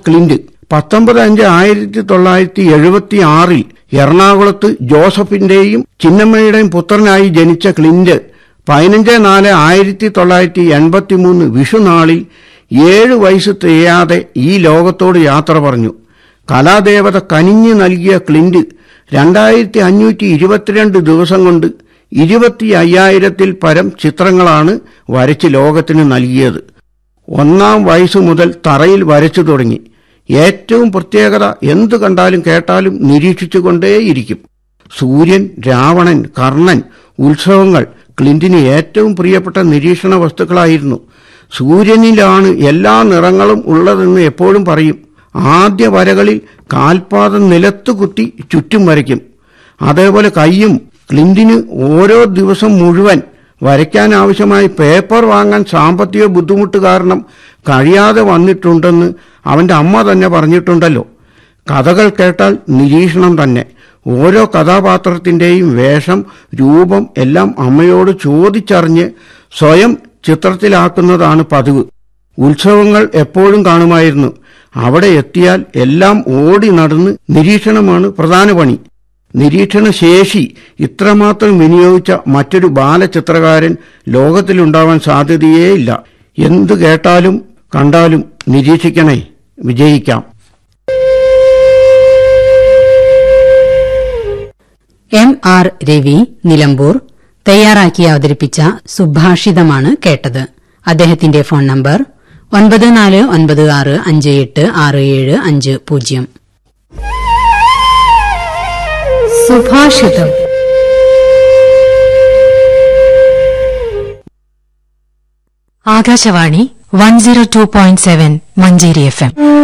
Clint പത്തൊമ്പത് അഞ്ച് ആയിരത്തി തൊള്ളായിരത്തി എഴുപത്തി ആറിൽ എറണാകുളത്ത് ജോസഫിന്റെയും ചിന്നമ്മയുടെയും പുത്രനായി ജനിച്ച ക്ലിന്റ് പതിനഞ്ച് നാല് ആയിരത്തി തൊള്ളായിരത്തി എൺപത്തി മൂന്ന് വിഷുനാളിൽ ഏഴ് വയസ്സ് തികയാതെ ഈ ലോകത്തോട് യാത്ര പറഞ്ഞു കലാദേവത കനിഞ്ഞു നൽകിയ ക്ലിന്റ് രണ്ടായിരത്തി അഞ്ഞൂറ്റി ഇരുപത്തിരണ്ട് ദിവസം കൊണ്ട് ഇരുപത്തി അയ്യായിരത്തിൽ പരം ചിത്രങ്ങളാണ് വരച്ച് ലോകത്തിന് നൽകിയത് ഒന്നാം വയസ്സ് മുതൽ തറയിൽ വരച്ചു തുടങ്ങി ഏറ്റവും പ്രത്യേകത എന്തു കണ്ടാലും കേട്ടാലും നിരീക്ഷിച്ചുകൊണ്ടേയിരിക്കും സൂര്യൻ രാവണൻ കർണൻ ഉത്സവങ്ങൾ ക്ലിന്റിന് ഏറ്റവും പ്രിയപ്പെട്ട നിരീക്ഷണ വസ്തുക്കളായിരുന്നു സൂര്യനിലാണ് എല്ലാ നിറങ്ങളും ഉള്ളതെന്ന് എപ്പോഴും പറയും ആദ്യ വരകളിൽ കാൽപാദം നിലത്തു കുത്തി ചുറ്റും വരയ്ക്കും അതേപോലെ കൈയും ക്ലിന്റിന് ഓരോ ദിവസം മുഴുവൻ വരയ്ക്കാൻ ആവശ്യമായി പേപ്പർ വാങ്ങാൻ സാമ്പത്തിക ബുദ്ധിമുട്ട് കാരണം കഴിയാതെ വന്നിട്ടുണ്ടെന്ന് അവന്റെ അമ്മ തന്നെ പറഞ്ഞിട്ടുണ്ടല്ലോ കഥകൾ കേട്ടാൽ നിരീക്ഷണം തന്നെ ഓരോ കഥാപാത്രത്തിന്റെയും വേഷം രൂപം എല്ലാം അമ്മയോട് ചോദിച്ചറിഞ്ഞ് സ്വയം ചിത്രത്തിലാക്കുന്നതാണ് പതിവ് ഉത്സവങ്ങൾ എപ്പോഴും കാണുമായിരുന്നു അവിടെ എത്തിയാൽ എല്ലാം ഓടി നടന്ന് നിരീക്ഷണമാണ് പ്രധാന പണി നിരീക്ഷണ ശേഷി ഇത്രമാത്രം വിനിയോഗിച്ച മറ്റൊരു ബാലചിത്രകാരൻ ലോകത്തിലുണ്ടാവാൻ സാധ്യതയേയില്ല എന്തു കേട്ടാലും കണ്ടാലും നിരീക്ഷിക്കണേ വിജയിക്കാം എം ആർ രവി നിലമ്പൂർ തയ്യാറാക്കി അവതരിപ്പിച്ച സുഭാഷിതമാണ് കേട്ടത് അദ്ദേഹത്തിന്റെ ഫോൺ നമ്പർ ഒൻപത് നാല് ഒൻപത് ആറ് അഞ്ച് എട്ട് ആറ് ഏഴ് അഞ്ച് പൂജ്യം സുഭാഷിതം Akashvani one zero two point seven Manjeri F M